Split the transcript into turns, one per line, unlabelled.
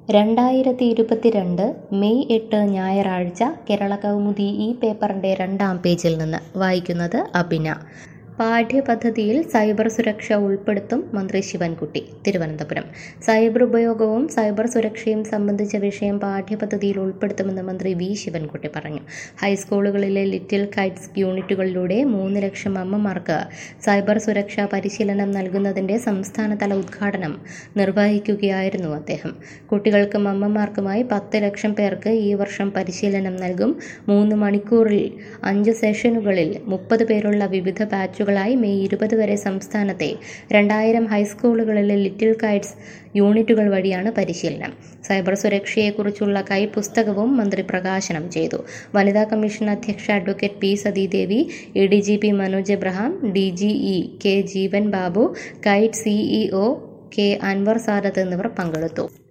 രണ്ടായിരത്തി ഇരുപത്തിരണ്ട് മെയ് എട്ട് ഞായറാഴ്ച കേരള കൗമുദി ഈ പേപ്പറിൻ്റെ രണ്ടാം പേജിൽ നിന്ന് വായിക്കുന്നത് അബിന പാഠ്യപദ്ധതിയിൽ സൈബർ സുരക്ഷ ഉൾപ്പെടുത്തും മന്ത്രി ശിവൻകുട്ടി തിരുവനന്തപുരം സൈബർ ഉപയോഗവും സൈബർ സുരക്ഷയും സംബന്ധിച്ച വിഷയം പാഠ്യപദ്ധതിയിൽ ഉൾപ്പെടുത്തുമെന്ന് മന്ത്രി വി ശിവൻകുട്ടി പറഞ്ഞു ഹൈസ്കൂളുകളിലെ ലിറ്റിൽ കൈറ്റ്സ് യൂണിറ്റുകളിലൂടെ മൂന്ന് ലക്ഷം അമ്മമാർക്ക് സൈബർ സുരക്ഷാ പരിശീലനം നൽകുന്നതിൻ്റെ സംസ്ഥാനതല ഉദ്ഘാടനം നിർവഹിക്കുകയായിരുന്നു അദ്ദേഹം കുട്ടികൾക്കും അമ്മമാർക്കുമായി പത്ത് ലക്ഷം പേർക്ക് ഈ വർഷം പരിശീലനം നൽകും മൂന്ന് മണിക്കൂറിൽ അഞ്ച് സെഷനുകളിൽ മുപ്പത് പേരുള്ള വിവിധ ബാച്ചുകളായി മെയ് ഇരുപത് വരെ സംസ്ഥാനത്തെ രണ്ടായിരം ഹൈസ്കൂളുകളിലെ ലിറ്റിൽ കൈറ്റ്സ് യൂണിറ്റുകൾ വഴിയാണ് പരിശീലനം സൈബർ സുരക്ഷയെക്കുറിച്ചുള്ള കൈപ്പുസ്തകവും മന്ത്രി പ്രകാശനം ചെയ്തു വനിതാ കമ്മീഷൻ അധ്യക്ഷ advocate P Sathidevi A D G P Manoj Abraham D G E K Jeevan Babu KITE CEO K Anwar Sadath എന്നിവർ പങ്കെടുത്തു